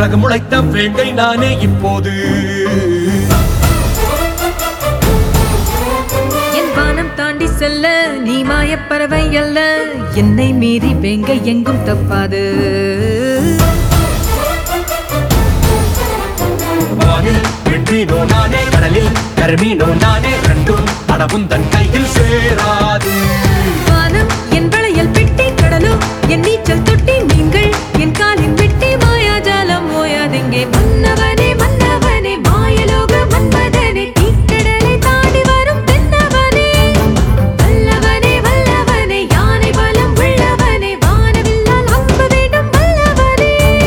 ரகம் முளைத்த வேங்கை நானே இப்போது என் வானம் தாண்டி செல்ல நீ மாயப் பறவை அல்ல என்னை மீறி வேங்க எங்கும் தப்பாது வானில் வெற்றினோ நானே கடலில் கருமீனோ நானே ரெண்டும் அடவும் தன் கையில் சேராது வானம் என் வளையல் பெட்டி கடலும் என் நீச்சல் தொட்டி நீங்கள் என் காலின் வெட்டி மாயாஜாலம் ஓயாதெங்கே மன்னவனே மன்னவனே மாயலோக மன்மதனே தீக்கடலை தாண்டி வரும் தென்னவனே வல்லவனே வல்லவனே யானை பலம் உள்ளவனே வானவில்லால் அம்பு வேண்டும் வல்லவனே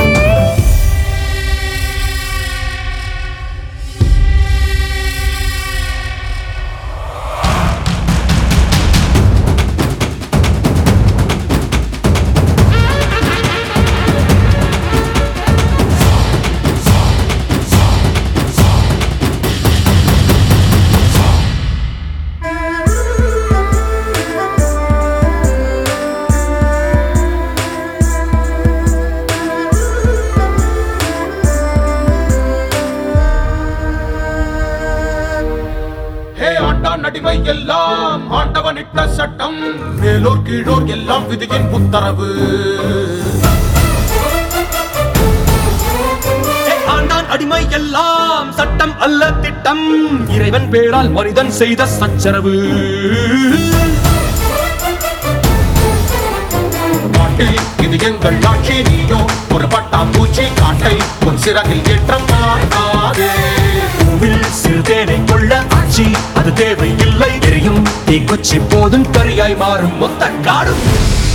ஹே ஆண்டான் அடிமை எல்லாம் ஆண்டவன் இட்ட சட்டம் மேலோர் கீழோர் எல்லாம் விதியின் உத்தரவு ஹே, ஆண்டான் அடிமை எல்லாம் சட்டம் அல்ல திட்டம் இறைவன் பேரால் மனிதன் செய்த சச்சரவு காட்டில் இது எங்கள் ஆட்சி நீயோ ஒரு பட்டாம்பூச்சி காட்டை உன் சிறகில் ஏற்றம் பார்க்காதே பூவில் சிறுதேனை கொள்ள ஆட்சி அது தேவையில்லை எரியும் தீக்குச்சி போதும் கரியாய் மாறும் மொத்த காடும்